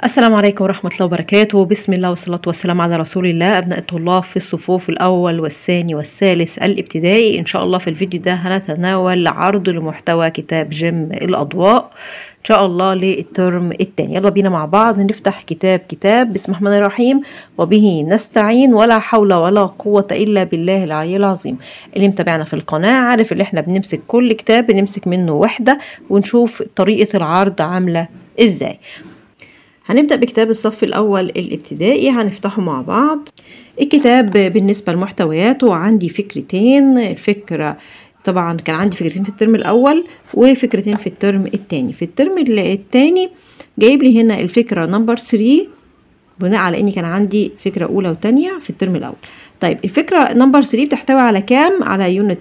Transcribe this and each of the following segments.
السلام عليكم ورحمة الله وبركاته بسم الله والصلاة والسلام على رسول الله أبناء الطلاب في الصفوف الأول والثاني والثالث الابتدائي إن شاء الله في الفيديو ده هنتناول عرض لمحتوى كتاب جيم الأضواء إن شاء الله للترم التاني يلا بينا مع بعض نفتح كتاب كتاب بسم الله الرحمن الرحيم وبه نستعين ولا حول ولا قوة إلا بالله العلي العظيم اللي متابعنا في القناة عارف اللي احنا بنمسك كل كتاب بنمسك منه وحدة ونشوف طريقة العرض عاملة ازاي هنبدأ بكتاب الصف الأول الابتدائي هنفتحه مع بعض الكتاب بالنسبة لمحتوياته عندي فكرتين الفكرة طبعا كان عندي فكرتين في الترم الأول وفكرتين في الترم التاني في الترم التاني جايب لي هنا الفكرة نمبر 3 بناء على اني كان عندي فكرة أولى وتانية في الترم الأول طيب الفكرة نمبر 3 بتحتوي على كام؟ على يونت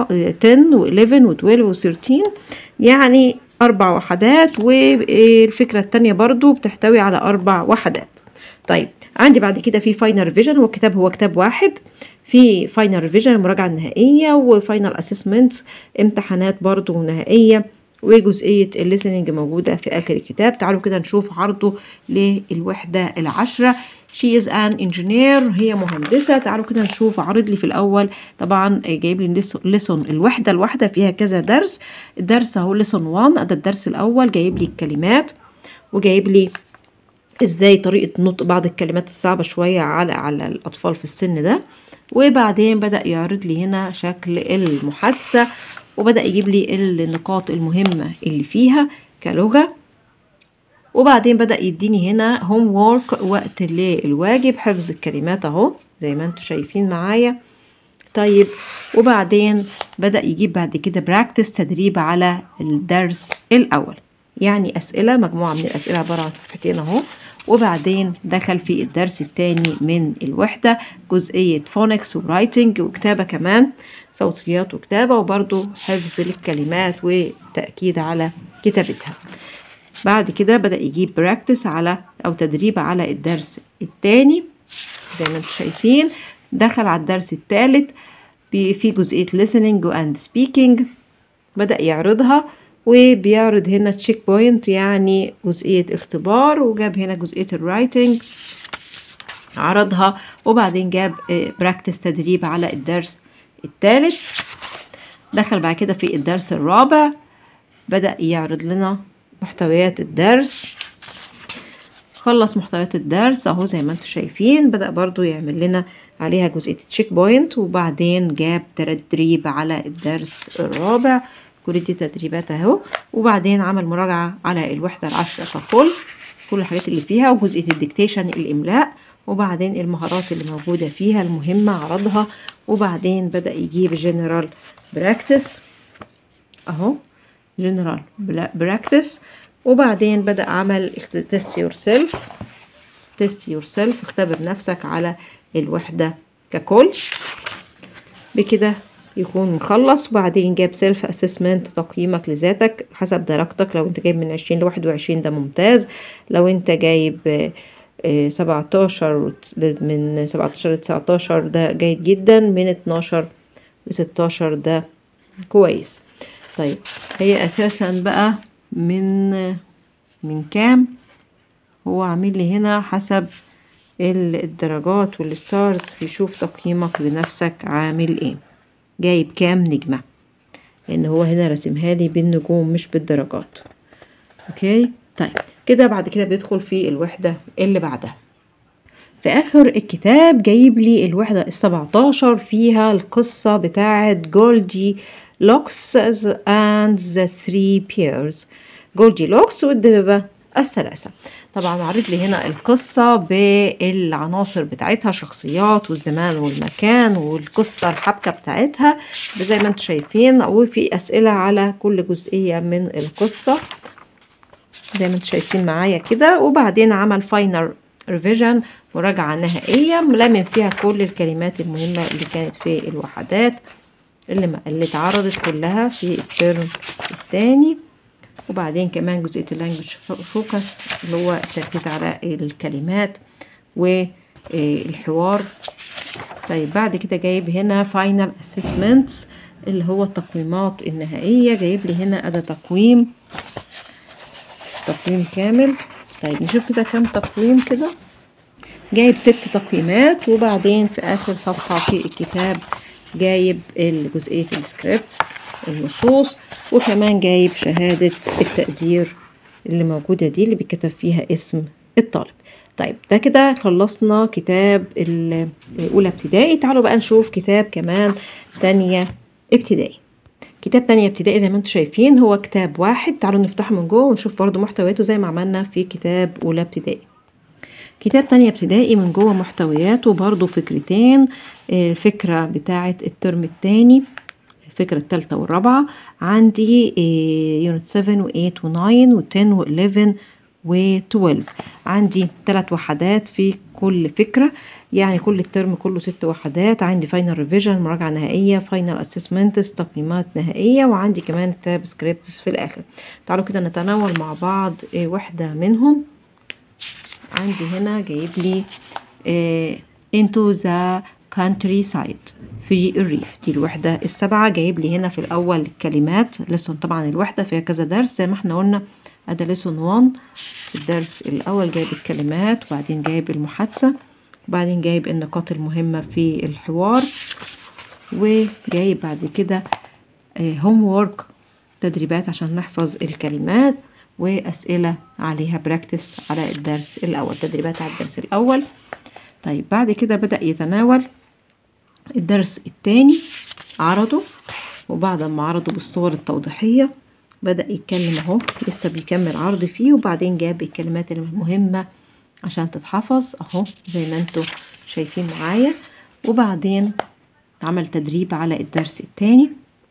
10 و11 و12 و13 يعني أربع وحدات والفكرة التانية برضو بتحتوي على أربع وحدات طيب عندي بعد كده في فاينل ريفيجن هو كتاب هو كتاب واحد في فاينل ريفيجن المراجعة النهائية وفاينل اسسمنت امتحانات برضو نهائية وجزئية الليسننج موجودة في آخر الكتاب تعالوا كده نشوف عرضه للوحدة العشرة شي از ان انجينير هي مهندسة تعالوا كده نشوف عرض لي في الأول طبعا جايب لي ليسون الوحدة الواحدة فيها كذا درس الدرس اهو ليسون 1 ده الدرس الأول جايب لي الكلمات وجايب لي ازاي طريقة نطق بعض الكلمات الصعبة شوية على على الأطفال في السن ده وبعدين بدأ يعرض لي هنا شكل المحادثة وبدأ يجيب لي النقاط المهمة اللي فيها كلغة وبعدين بدأ يديني هنا هوم وورك وقت للواجب حفظ الكلمات اهو زي ما انتم شايفين معايا طيب وبعدين بدأ يجيب بعد كده براكتس تدريب على الدرس الأول يعني أسئلة مجموعة من الأسئلة عبارة عن صفحتين اهو وبعدين دخل في الدرس الثاني من الوحدة جزئية فونكس ورايتنج وكتابة كمان صوتيات وكتابة وبرضو حفظ للكلمات وتأكيد على كتابتها بعد كده بدأ يجيب براكتس على أو تدريب على الدرس الثاني زي ما انتم شايفين دخل على الدرس الثالث في جزئية listening and speaking بدأ يعرضها وبيعرض هنا تشيك بوينت يعني جزئية اختبار وجاب هنا جزئية الرايتنج عرضها وبعدين جاب براكتس تدريب على الدرس الثالث دخل بعد كده في الدرس الرابع بدأ يعرض لنا محتويات الدرس خلص محتويات الدرس اهو زي ما انتم شايفين بدأ برضو يعمل لنا عليها جزئية تشيك بوينت وبعدين جاب تدريب على الدرس الرابع كل دي تدريبات اهو وبعدين عمل مراجعة على الوحدة العشرة ككل كل الحاجات اللي فيها وجزئية الديكتيشن الإملاء وبعدين المهارات اللي موجودة فيها المهمة عرضها وبعدين بدأ يجيب جنرال براكتس اهو جنرال براكتس وبعدين بدأ عمل تيست يور سيلف تيست يور سيلف اختبر نفسك على الوحدة ككل بكده يكون مخلص وبعدين جاب سيلف اسسمنت تقييمك لذاتك حسب درجتك لو انت جايب من عشرين لواحد وعشرين ده ممتاز لو انت جايب سبعتاشر من سبعتاشر لتسعتاشر ده جيد جدا من اتناشر لستاشر ده كويس طيب هي اساسا بقى من من كام هو عامل لي هنا حسب الدرجات والستارز بيشوف تقييمك لنفسك عامل ايه جايب كام نجمة لان هو هنا رسمها لي بالنجوم مش بالدرجات اوكي طيب كده بعد كده بيدخل في الوحدة اللي بعدها في اخر الكتاب جايب لي الوحدة السبعتاشر فيها القصة بتاعت جولدي لوكس and the three peers جولدي لوكس والدببة الثلاثة طبعا عرض لي هنا القصة بالعناصر بتاعتها شخصيات والزمان والمكان والقصة الحبكة بتاعتها زي ما انتم شايفين وفي أسئلة على كل جزئية من القصة زي ما انتم شايفين معايا كده وبعدين عمل فاينل ريفيجن مراجعة نهائية لامن فيها كل الكلمات المهمة اللي كانت في الوحدات اللي اللي اتعرضت كلها في الترم الثاني وبعدين كمان جزئية اللانجوج فوكس اللي هو التركيز على الكلمات والحوار طيب بعد كده جايب هنا فاينل اسسمنتس اللي هو التقويمات النهائية جايب لي هنا أداة تقويم تقويم كامل طيب نشوف كده كام تقويم كده جايب ست تقييمات وبعدين في اخر صفحة في الكتاب جايب جزئية السكريبتس النصوص وكمان جايب شهادة التقدير اللي موجودة دي اللي بيتكتب فيها اسم الطالب طيب ده كده خلصنا كتاب الأولى ابتدائي تعالوا بقى نشوف كتاب كمان تانية ابتدائي كتاب تانية ابتدائي زي ما انتم شايفين هو كتاب واحد تعالوا نفتحه من جوه ونشوف برضو محتوياته زي ما عملنا في كتاب أولى ابتدائي كتاب تانية ابتدائي من جوه محتوياته برضو فكرتين الفكرة بتاعة الترم التاني الفكرة التالتة والرابعة عندي يونت 7 و 8 و 9 و 10 و 11 و 12 عندي ثلاث وحدات في كل فكرة يعني كل الترم كله ست وحدات عندي فاينل ريفيجن مراجعة نهائية فاينل اسسمنتس تقييمات نهائية وعندي كمان تاب سكريبتس في الآخر تعالوا كده نتناول مع بعض وحدة منهم عندي هنا جايب لي into the countryside في الريف دي الوحدة السبعة جايب لي هنا في الأول الكلمات لسون طبعا الوحدة فيها كذا درس زي ما احنا قلنا أدا لسون 1 الدرس الأول جايب الكلمات وبعدين جايب المحادثة وبعدين جايب النقاط المهمة في الحوار وجايب بعد كده هوم وورك تدريبات عشان نحفظ الكلمات وأسئلة عليها براكتس على الدرس الأول تدريبات على الدرس الأول طيب بعد كده بدأ يتناول الدرس التاني عرضه وبعد ما عرضه بالصور التوضيحية بدأ يتكلم اهو لسه بيكمل عرض فيه وبعدين جاب الكلمات المهمة عشان تتحفظ اهو زي ما انتوا شايفين معايا وبعدين عمل تدريب على الدرس التاني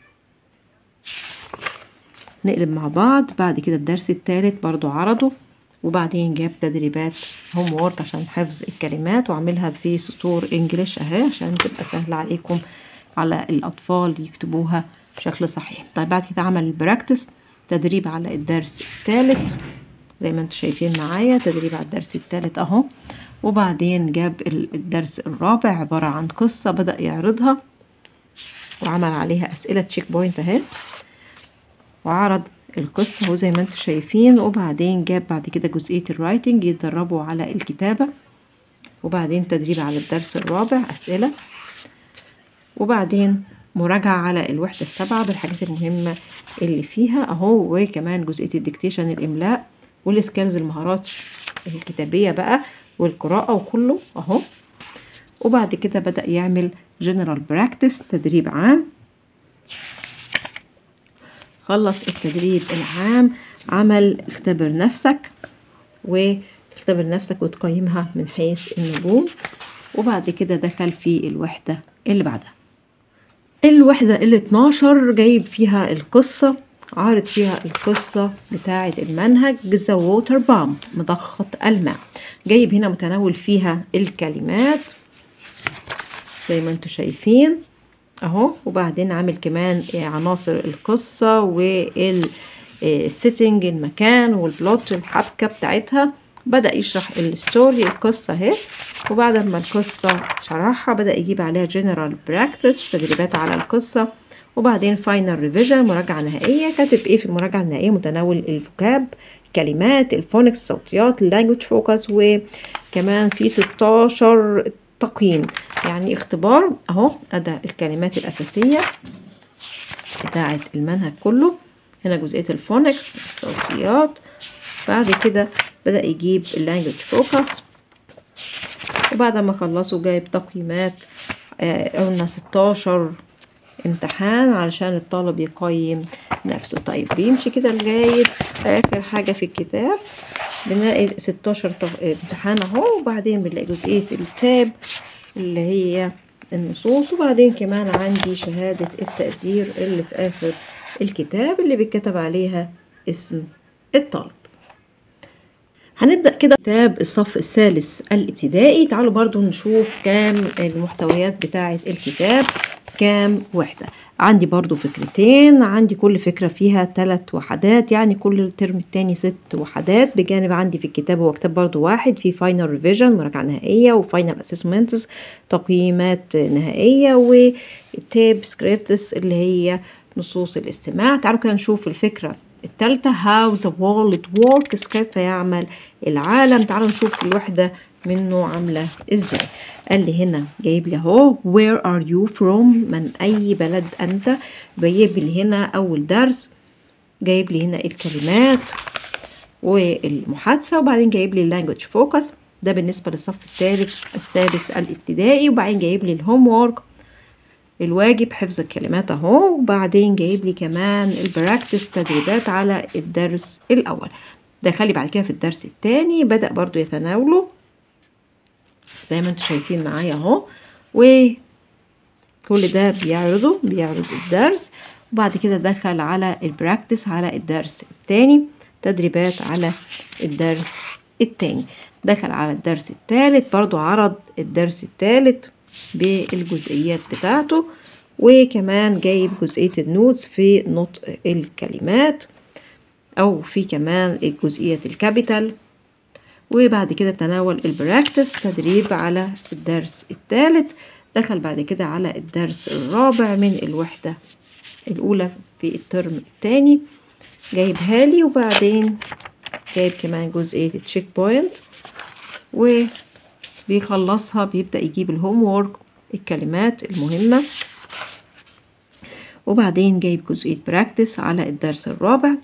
نقلب مع بعض بعد كده الدرس التالت برضو عرضه وبعدين جاب تدريبات هوم وورك عشان حفظ الكلمات وعملها في سطور انجليش اهي عشان تبقى سهلة عليكم على الاطفال يكتبوها بشكل صحيح طيب بعد كده عمل البراكتس تدريب على الدرس الثالث زي ما انتم شايفين معايا تدريب على الدرس الثالث اهو وبعدين جاب الدرس الرابع عبارة عن قصة بدأ يعرضها وعمل عليها أسئلة تشيك بوينت اهي وعرض القصة اهو زي ما انتم شايفين وبعدين جاب بعد كده جزئية الرايتنج يتدربوا على الكتابة وبعدين تدريب على الدرس الرابع أسئلة وبعدين مراجعة على الوحدة السابعة بالحاجات المهمة اللي فيها اهو وكمان جزئية الديكتيشن الإملاء والسكيلز المهارات الكتابية بقى والقراءة وكله اهو وبعد كده بدأ يعمل جنرال براكتس تدريب عام خلص التدريب العام عمل اختبر نفسك واختبر نفسك وتقيمها من حيث النجوم وبعد كده دخل في الوحدة اللي بعدها الوحدة ال 12 جايب فيها القصة عارض فيها القصة بتاعة المنهج ذا ووتر بام مضخة الماء جايب هنا متناول فيها الكلمات زي ما انتم شايفين اهو وبعدين عامل كمان عناصر القصة والسيتنج المكان والبلوت الحبكة بتاعتها بدأ يشرح الستوري القصة اهي وبعد ما القصة شرحها بدأ يجيب عليها جنرال براكتس تدريبات على القصة وبعدين فاينل ريفيجن مراجعة نهائية كاتب ايه في المراجعة النهائية متناول الفوكاب كلمات الفونكس الصوتيات اللانجوج فوكس وكمان في 16 تقييم يعني اختبار اهو ادى الكلمات الاساسية بتاعة المنهج كله هنا جزئية الفونكس الصوتيات بعد كده بدأ يجيب اللانجوج فوكس وبعد ما خلصوا جايب تقييمات آه قلنا 16 امتحان علشان الطالب يقيم نفسه طيب بيمشي كده لغاية آخر حاجة في الكتاب بنلاقي 16 امتحان اهو وبعدين بنلاقي جزئية التاب اللي هي النصوص وبعدين كمان عندي شهادة التقدير اللي في آخر الكتاب اللي بيتكتب عليها اسم الطالب هنبدأ كده كتاب الصف الثالث الابتدائي تعالوا برضو نشوف كام المحتويات بتاعة الكتاب كام وحدة عندي برضو فكرتين عندي كل فكرة فيها ثلاث وحدات يعني كل الترم التاني ست وحدات بجانب عندي في الكتاب هو كتاب برضو واحد في فاينل ريفيجن مراجعة نهائية وفاينل اسسمنتس تقييمات نهائية وتيب سكريبتس اللي هي نصوص الاستماع تعالوا كده نشوف الفكرة التالتة how the world works كيف يعمل العالم تعالوا نشوف الوحدة منه عاملة ازاي قال لي هنا جايب لي اهو where are you from من اي بلد انت جايب لي هنا اول درس جايب لي هنا الكلمات والمحادثة وبعدين جايب لي اللانجوج فوكس ده بالنسبة للصف الثالث السادس الابتدائي وبعدين جايب لي الهوم وورك الواجب حفظ الكلمات اهو وبعدين جايب لي كمان البراكتس تدريبات على الدرس الاول دخلي بعد كده في الدرس الثاني بدأ برضو يتناوله زي ما انتم شايفين معايا اهو وكل ده بيعرضه بيعرض الدرس وبعد كده دخل على البراكتس على الدرس الثاني تدريبات على الدرس الثاني دخل على الدرس الثالث برضو عرض الدرس الثالث بالجزئيات بتاعته وكمان جايب جزئية النوتس في نطق الكلمات أو في كمان جزئية الكابيتال وبعد كده تناول البراكتس تدريب على الدرس الثالث دخل بعد كده على الدرس الرابع من الوحدة الأولى في الترم الثاني جايبها لي وبعدين جايب كمان جزئية التشيك بوينت وبيخلصها بيبدأ يجيب الهوم وورك الكلمات المهمة وبعدين جايب جزئية براكتس على الدرس الرابع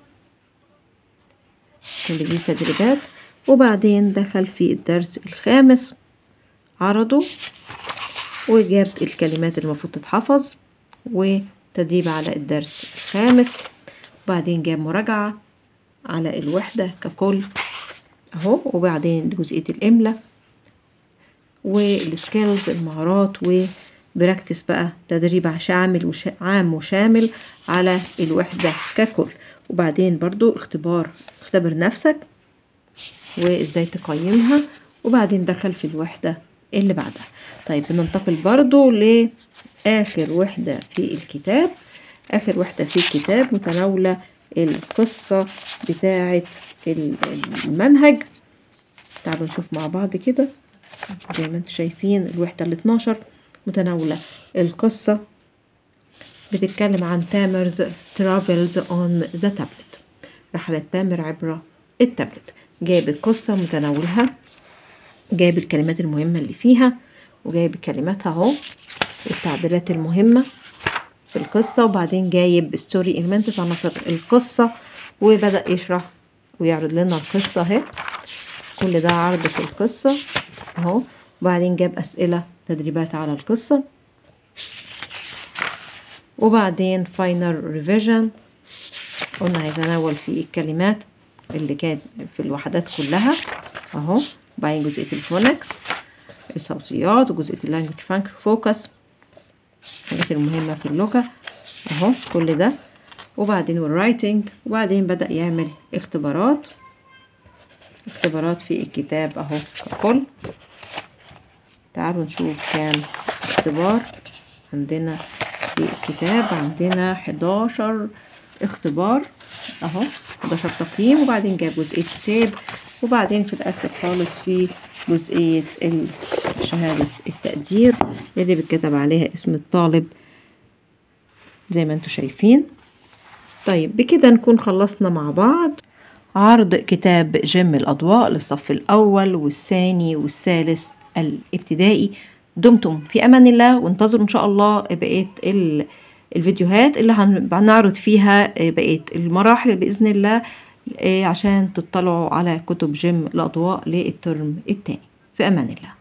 كل دي تدريبات وبعدين دخل في الدرس الخامس عرضه وجاب الكلمات اللي المفروض تتحفظ وتدريب على الدرس الخامس وبعدين جاب مراجعة على الوحدة ككل اهو وبعدين جزئية الإملة والسكيلز المهارات وبراكتس بقى تدريب شامل وش... عام وشامل على الوحدة ككل وبعدين برضو اختبار اختبر نفسك وازاي تقيمها وبعدين دخل في الوحدة اللي بعدها طيب بننتقل برضو لآخر وحدة في الكتاب آخر وحدة في الكتاب متناولة القصة بتاعة المنهج تعالوا نشوف مع بعض كده زي ما انتم شايفين الوحدة ال 12 متناولة القصة بتتكلم عن تامرز ترافلز اون ذا تابلت رحلة تامر عبر التابلت جايب القصة متناولها جايب الكلمات المهمة اللي فيها وجايب كلماتها اهو التعبيرات المهمة في القصة وبعدين جايب ستوري إلمنتس عناصر القصة وبدأ يشرح ويعرض لنا القصة اهي كل ده عرض في القصة اهو وبعدين جاب أسئلة تدريبات على القصة وبعدين فاينل ريفيجن قلنا هيتناول في الكلمات اللي كانت في الوحدات كلها اهو وبعدين جزئية الفونكس الصوتيات وجزئية اللانجوج فانك فوكس الحاجات المهمة في اللغة اهو كل ده وبعدين والرايتنج وبعدين بدأ يعمل اختبارات اختبارات في الكتاب اهو ككل تعالوا نشوف كام اختبار عندنا في الكتاب عندنا 11 اختبار اهو 11 تقييم وبعدين جاب جزئية كتاب وبعدين في الاخر خالص في جزئية شهادة التقدير اللي بيتكتب عليها اسم الطالب زي ما انتم شايفين طيب بكده نكون خلصنا مع بعض عرض كتاب جم الأضواء للصف الأول والثاني والثالث الابتدائي دمتم في أمان الله وانتظروا إن شاء الله بقية الفيديوهات اللي هنعرض فيها بقية المراحل بإذن الله عشان تطلعوا على كتب جيم الأضواء للترم التاني في أمان الله